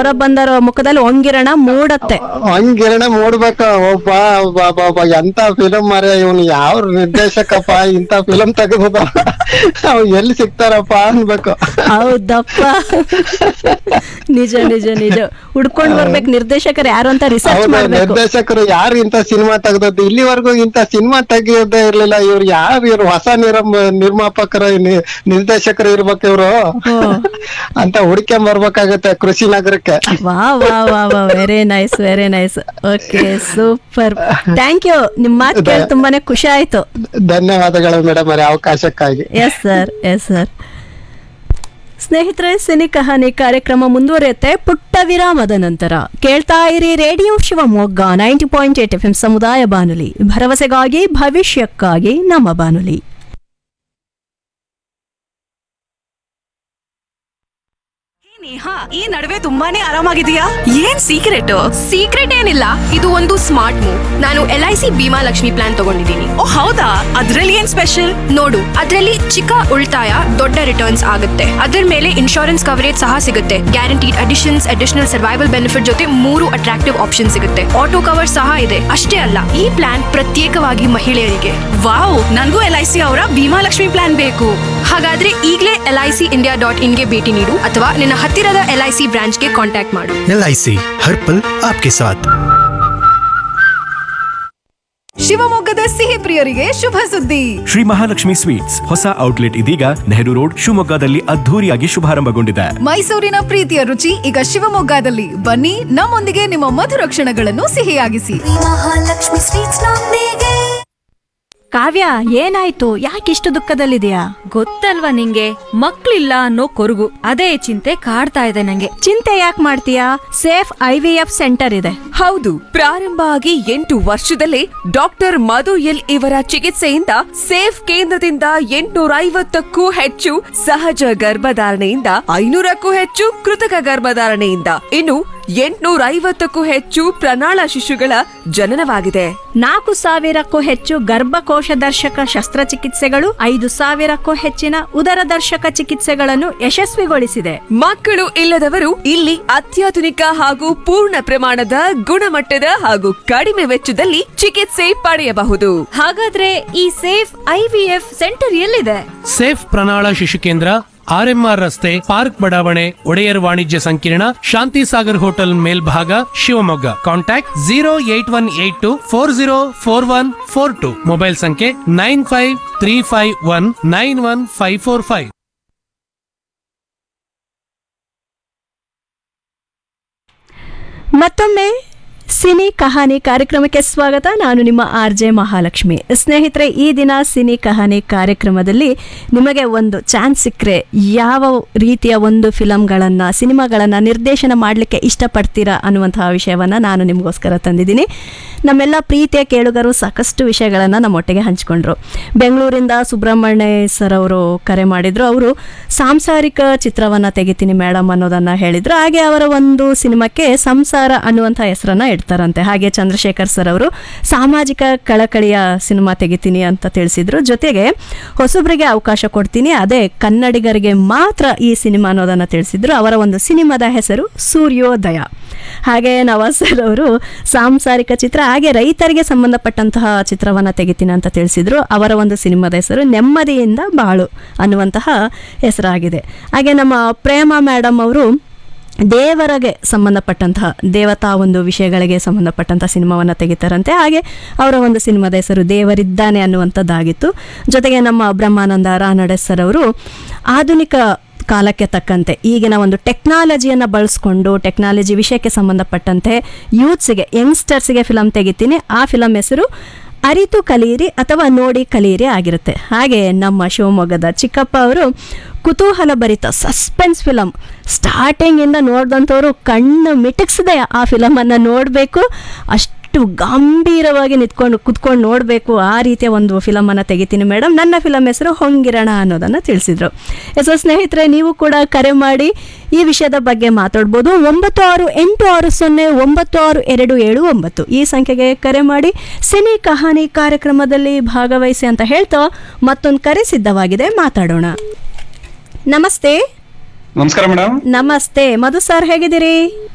ಹೊರ ಬಂದರ ಮುಖದಲ್ಲಿ ಒಂಗಿರಣ ಮೂಡತ್ತೆ ಹಂಗಿರಣ ಮೂಡ್ಬೇಕ ಒಬ್ಬ ಒಬ್ಬ ಒಬ್ಬ ಒಬ್ಬ ಎಂತ ಫಿಲಂ ಮಾರ ಇವನು ಯಾವ ನಿರ್ದೇಶಕಪ್ಪ ಇಂತ ಫಿಲಂ ತೆಗೆದ ಅವ್ ಎಲ್ಲಿ ಸಿಗ್ತಾರಪ್ಪ ಅನ್ಬೇಕು ಹೌದಪ್ಪ ನಿಜ ನಿಜ ನಿಜ ಹುಡ್ಕೊಂಡ್ ಬರ್ಬೇಕು ನಿರ್ದೇಶಕರು ಯಾರು ಅಂತ ರಿಸರ್ಚ್ ಹೌದು ಮಾಡ್ಬೇಕು ನಿರ್ದೇಶಕರು ಯಾರು ಇಂತ ಸಿನಿಮಾ ತೆಗ್ದದ್ದು ಇಲ್ಲಿವರೆಗೂ ಇಂತ ಸಿನಿಮಾ ತೆಗಿಯೋದೇ ಇರ್ಲಿಲ್ಲ ಇವ್ರು ಯಾರು ಇವ್ರು ಹೊಸ ನಿರಮ್ ನಿರ್ಮಾಪಕರು ನಿ- ನಿರ್ದೇಶಕರು ಇರ್ಬೇಕು ಇವ್ರು ಅಂತ ಹುಡ್ಕೊಂಡ್ ಬರ್ಬೇಕಾಗತ್ತೆ ಕೃಷಿ ನಗರಕ್ಕೆ ವಾ ವಾ ವಾ ವಾ very nice very nice okay super thank you ನಿಮ್ ಮಾತು ಕೇಳಿ ತುಂಬಾನೇ ಖುಷಿ ಆಯ್ತು ಧನ್ಯವಾದಗಳು ಮೇಡಮ್ ಅವರೇ ಅವಕಾಶಕ್ಕಾಗಿ ಎಸ್ ಸರ್ ಎಸ್ ಸರ್ ಸ್ನೇಹಿತರೆ ಸಿನಿ ಕಹಾನಿ ಕಾರ್ಯಕ್ರಮ ಮುಂದುವರಿಯುತ್ತೆ ಪುಟ್ಟ ವಿರಾಮದ ನಂತರ ಕೇಳ್ತಾ ಇರಿ radio Shivamogga ninety point eight F M ಸಮುದಾಯ ಬಾನುಲಿ ಭರವಸೆಗಾಗಿ ಭವಿಷ್ಯಕ್ಕಾಗಿ ನಮ್ಮ ಬಾನುಲಿ ನೇಹಾ ಈ ನಡುವೆ ತುಂಬಾನೇ ಆರಾಮಾಗಿದೆಯಾ ಏನ್ ಸೀಕ್ರೆಟ್ ಸೀಕ್ರೆಟ್ ಏನಿಲ್ಲ ಇದು ಒಂದು ಸ್ಮಾರ್ಟ್ ಮೂವ್ ನಾನು L I C Bheema Lakshmi plan ತಗೊಂಡಿದ್ದೀನಿ ಓ ಹೌದಾ ಅದ್ರಲ್ಲಿ ಏನ್ ಸ್ಪೆಷಲ್ ನೋಡು ಅದರಲ್ಲಿ ಚಿಕ್ಕ ಉಳಿತಾಯ ದೊಡ್ಡ ರಿಟರ್ನ್ಸ್ ಆಗುತ್ತೆ ಅದರ ಮೇಲೆ ಇನ್ಶೂರೆನ್ಸ್ ಕವರೇಜ್ ಸಹ ಸಿಗುತ್ತೆ guaranteed additions additional survival benefit ಜೊತೆ ಮೂರು ಅಟ್ರಾಕ್ಟಿವ್ ಆಪ್ಷನ್ ಸಿಗುತ್ತೆ ಆಟೋ ಕವರ್ ಸಹ ಇದೆ ಅಷ್ಟೇ ಅಲ್ಲ ಈ ಪ್ಲಾನ್ ಪ್ರತ್ಯೇಕವಾಗಿ ಮಹಿಳೆಯರಿಗೆ ವಾವ್ ನನ್ಗೂ ಎಲ್ ಐ ಸಿ ಅವರ ಭೀಮಾ ಲಕ್ಷ್ಮಿ ಪ್ಲಾನ್ ಬೇಕು ಹಾಗಾದ್ರೆ ಈಗಲೇ L I C India dot ಇನ್ಗೆ ಭೇಟಿ ನೀಡು ಅಥವಾ ನಿನ್ನ ಹತ್ತಿರದ ಎಲ್ ಐ ಸಿ ಬ್ರಾಂಚ್ಗೆ ಕಾಂಟ್ಯಾಕ್ಟ್ ಮಾಡು एल हर पल आपके साथ ಶಿವಮೊಗ್ಗದ ಸಿಹಿ ಪ್ರಿಯರಿಗೆ ಶುಭ ಸುದ್ದಿ ಶ್ರೀ ಮಹಾಲಕ್ಷ್ಮಿ ಸ್ವೀಟ್ಸ್ ಹೊಸ ಔಟ್ಲೆಟ್ ಇದೀಗ ನೆಹರು ರೋಡ್ ಶಿವಮೊಗ್ಗದಲ್ಲಿ ಅದ್ಧೂರಿಯಾಗಿ ಶುಭಾರಂಭಗೊಂಡಿದೆ ಮೈಸೂರಿನ ಪ್ರೀತಿಯ ರುಚಿ ಈಗ ಶಿವಮೊಗ್ಗದಲ್ಲಿ ಬನ್ನಿ ನಮ್ಮೊಂದಿಗೆ ನಿಮ್ಮ ಮಧುರ ಕ್ಷಣಗಳನ್ನು ಸಿಹಿಯಾಗಿಸಿ ಮಹಾಲಕ್ಷ್ಮಿ ಸ್ವೀಟ್ಸ್ ನೊಂದಿಗೆ ಕಾವ್ಯ ಏನಾಯ್ತು ಯಾಕಿಷ್ಟು ದುಃಖದಲ್ಲಿದೆಯಾ ಗೊತ್ತಲ್ವಾ ನಿಂಗೆ ಮಕ್ಳಿಲ್ಲ ಅನ್ನೋ ಕೊರಗು ಅದೇ ಚಿಂತೆ ಕಾಡ್ತಾ ಇದೆ ನಂಗೆ ಚಿಂತೆ ಯಾಕೆ ಮಾಡ್ತೀಯಾ safe I V F centre ಇದೆ ಹೌದು ಪ್ರಾರಂಭ ಆಗಿ ಎಂಟು ವರ್ಷದಲ್ಲೇ ಡಾಕ್ಟರ್ ಮಧು ಎಲ್ ಇವರ ಚಿಕಿತ್ಸೆಯಿಂದ ಸೇಫ್ ಕೇಂದ್ರದಿಂದ ಎಂಟುನೂರ ಐವತ್ತಕ್ಕೂ ಹೆಚ್ಚು ಸಹಜ ಗರ್ಭಧಾರಣೆಯಿಂದ ಐನೂರಕ್ಕೂ ಹೆಚ್ಚು ಕೃತಕ ಗರ್ಭಧಾರಣೆಯಿಂದ ಇನ್ನು ಎಂಟುನೂರ ಐವತ್ತಕ್ಕೂ ಹೆಚ್ಚು ಪ್ರಣಾಳ ಶಿಶುಗಳ ಜನನವಾಗಿದೆ ನಾಲ್ಕು ಸಾವಿರಕ್ಕೂ ಹೆಚ್ಚು ಗರ್ಭಕೋಶ ದರ್ಶಕ ಶಸ್ತ್ರಚಿಕಿತ್ಸೆಗಳು ಐದು ಸಾವಿರಕ್ಕೂ ಹೆಚ್ಚಿನ ಉದರ ದರ್ಶಕ ಚಿಕಿತ್ಸೆಗಳನ್ನು ಯಶಸ್ವಿಗೊಳಿಸಿದೆ ಮಕ್ಕಳು ಇಲ್ಲದವರು ಇಲ್ಲಿ ಅತ್ಯಾಧುನಿಕ ಹಾಗೂ ಪೂರ್ಣ ಪ್ರಮಾಣದ ಗುಣಮಟ್ಟದ ಹಾಗೂ ಕಡಿಮೆ ವೆಚ್ಚದಲ್ಲಿ ಚಿಕಿತ್ಸೆ ಪಡೆಯಬಹುದು ಹಾಗಾದ್ರೆ ಈ safe I V F centre ಎಲ್ಲಿದೆ ಸೇಫ್ ಪ್ರಣಾಳ ಶಿಶು ಕೇಂದ್ರ ಆರ್ಎಂಆರ್ ರಸ್ತೆ ಪಾರ್ಕ್ ಬಡಾವಣೆ ಒಡೆಯರ್ ವಾಣಿಜ್ಯ ಸಂಕೀರ್ಣ ಶಾಂತಿ ಸಾಗರ್ ಹೋಟೆಲ್ ಮೇಲ್ಭಾಗ Shivamogga contact zero eight one eight two four zero four one four two mobile ಸಂಖ್ಯೆ nine five three five one nine one five four five ಮತ್ತೊಮ್ಮೆ ಸಿನಿ ಕಹಾನಿ ಕಾರ್ಯಕ್ರಮಕ್ಕೆ ಸ್ವಾಗತ ನಾನು ನಿಮ್ಮ ಆರ್ ಜೆ ಮಹಾಲಕ್ಷ್ಮಿ ಸ್ನೇಹಿತರೆ ಈ ದಿನ ಸಿನಿ ಕಹಾನಿ ಕಾರ್ಯಕ್ರಮದಲ್ಲಿ ನಿಮಗೆ ಒಂದು ಚಾನ್ಸ್ ಸಿಕ್ಕರೆ ಯಾವ ರೀತಿಯ ಒಂದು ಫಿಲಮ್ಗಳನ್ನು ಸಿನಿಮಾಗಳನ್ನು ನಿರ್ದೇಶನ ಮಾಡಲಿಕ್ಕೆ ಇಷ್ಟಪಡ್ತೀರಾ ಅನ್ನುವಂತಹ ವಿಷಯವನ್ನು ನಾನು ನಿಮಗೋಸ್ಕರ ತಂದಿದ್ದೀನಿ ನಮ್ಮೆಲ್ಲ ಪ್ರೀತಿಯ ಕೇಳುಗರು ಸಾಕಷ್ಟು ವಿಷಯಗಳನ್ನು ನಮ್ಮೊಟ್ಟಿಗೆ ಹಂಚಿಕೊಂಡ್ರು ಬೆಂಗಳೂರಿಂದ ಸುಬ್ರಹ್ಮಣ್ಯ ಸರ್ ಅವರು ಕರೆ ಮಾಡಿದ್ರು ಅವರು ಸಾಂಸಾರಿಕ ಚಿತ್ರವನ್ನು ತೆಗಿತೀನಿ ಮೇಡಮ್ ಅನ್ನೋದನ್ನು ಹೇಳಿದ್ರು ಹಾಗೆ ಅವರ ಒಂದು ಸಿನಿಮಾಕ್ಕೆ ಸಂಸಾರ ಅನ್ನುವಂಥ ಹೆಸರನ್ನ ಇಡ್ತಾರಂತೆ ಹಾಗೆ ಚಂದ್ರಶೇಖರ್ ಸರ್ ಅವರು ಸಾಮಾಜಿಕ ಕಳಕಳಿಯ ಸಿನಿಮಾ ತೆಗಿತೀನಿ ಅಂತ ತಿಳಿಸಿದ್ರು ಜೊತೆಗೆ ಹೊಸಬ್ರಿಗೆ ಅವಕಾಶ ಕೊಡ್ತೀನಿ ಅದೇ ಕನ್ನಡಿಗರಿಗೆ ಮಾತ್ರ ಈ ಸಿನಿಮಾ ಅನ್ನೋದನ್ನು ತಿಳಿಸಿದ್ರು ಅವರ ಒಂದು ಸಿನಿಮಾದ ಹೆಸರು ಸೂರ್ಯೋದಯ ಹಾಗೆ ನವಾಜ್ ಸರ್ ಅವರು ಸಾಂಸಾರಿಕ ಚಿತ್ರ ಹಾಗೆ ರೈತರಿಗೆ ಸಂಬಂಧಪಟ್ಟಂತಹ ಚಿತ್ರವನ್ನು ತೆಗಿತೀನಿ ಅಂತ ತಿಳಿಸಿದ್ರು ಅವರ ಒಂದು ಸಿನಿಮಾದ ಹೆಸರು ನೆಮ್ಮದಿಯಿಂದ ಬಾಳು ಅನ್ನುವಂತಹ ಹೆಸರಾಗಿದೆ ಹಾಗೆ ನಮ್ಮ ಪ್ರೇಮ ಮೇಡಮ್ ಅವರು ದೇವರಿಗೆ ಸಂಬಂಧಪಟ್ಟಂತಹ ದೇವತಾ ಒಂದು ವಿಷಯಗಳಿಗೆ ಸಂಬಂಧಪಟ್ಟಂತಹ ಸಿನಿಮಾವನ್ನು ತೆಗಿತಾರಂತೆ ಹಾಗೆ ಅವರ ಒಂದು ಸಿನಿಮಾದ ಹೆಸರು ದೇವರಿದ್ದಾನೆ ಅನ್ನುವಂಥದ್ದಾಗಿತ್ತು ಜೊತೆಗೆ ನಮ್ಮ ಬ್ರಹ್ಮಾನಂದ ರಾನಡೆ ಸರ್ ಅವರು ಆಧುನಿಕ ಕಾಲಕ್ಕೆ ತಕ್ಕಂತೆ ಈಗಿನ ಒಂದು ಟೆಕ್ನಾಲಜಿಯನ್ನು ಬಳಸ್ಕೊಂಡು ಟೆಕ್ನಾಲಜಿ ವಿಷಯಕ್ಕೆ ಸಂಬಂಧಪಟ್ಟಂತೆ ಯೂತ್ಸ್ಗೆ ಯಂಗ್ಸ್ಟರ್ಸ್ಗೆ ಫಿಲಮ್ ತೆಗಿತೀನಿ ಆ ಫಿಲಮ್ ಹೆಸರು ಅರಿತು ಕಲಿಯಿರಿ ಅಥವಾ ನೋಡಿ ಕಲಿಯಿರಿ ಆಗಿರುತ್ತೆ ಹಾಗೆ ನಮ್ಮ ಶಿವಮೊಗ್ಗದ ಚಿಕ್ಕಪ್ಪ ಅವರು ಕುತೂಹಲ ಭರಿತ ಸಸ್ಪೆನ್ಸ್ ಫಿಲಮ್ ಸ್ಟಾರ್ಟಿಂಗಿಂದ ನೋಡಿದಂಥವ್ರು ಕಣ್ಣು ಮಿಟಕ್ಸದೆ ಆ ಫಿಲಮನ್ನು ನೋಡಬೇಕು ಅಷ್ಟು ಗಂಭೀರವಾಗಿ ನಿಂತ್ಕೊಂಡು ಕುತ್ಕೊಂಡು ನೋಡಬೇಕು ಆ ರೀತಿಯ ಒಂದು ಫಿಲಮನ್ನು ತೆಗಿತೀನಿ ಮೇಡಮ್ ನನ್ನ ಫಿಲಮ್ ಹೆಸರು ಹೊಂಗಿರಣ ಅನ್ನೋದನ್ನು ತಿಳಿಸಿದರು ಸೊ ಸ್ನೇಹಿತರೆ ನೀವು ಕೂಡ ಕರೆ ಮಾಡಿ ಈ ವಿಷಯದ ಬಗ್ಗೆ ಮಾತಾಡ್ಬೋದು ಒಂಬತ್ತು ಆರು ಎಂಟು ಆರು ಸೊನ್ನೆ ಒಂಬತ್ತು ಆರು ಎರಡು ಏಳು ಒಂಬತ್ತು ಈ ಸಂಖ್ಯೆಗೆ ಕರೆ ಮಾಡಿ ಸಿನಿ ಕಹಾನಿ ಕಾರ್ಯಕ್ರಮದಲ್ಲಿ ಭಾಗವಹಿಸಿ ಅಂತ ಹೇಳ್ತಾ ಮತ್ತೊಂದು ಕರೆ ಸಿದ್ಧವಾಗಿದೆ ಮಾತಾಡೋಣ ನಮಸ್ತೆ ನಮಸ್ಕಾರ ಮೇಡಮ್ ನಮಸ್ತೆ ಮಧು ಸರ್ ಹೇಗಿದ್ದೀರಿ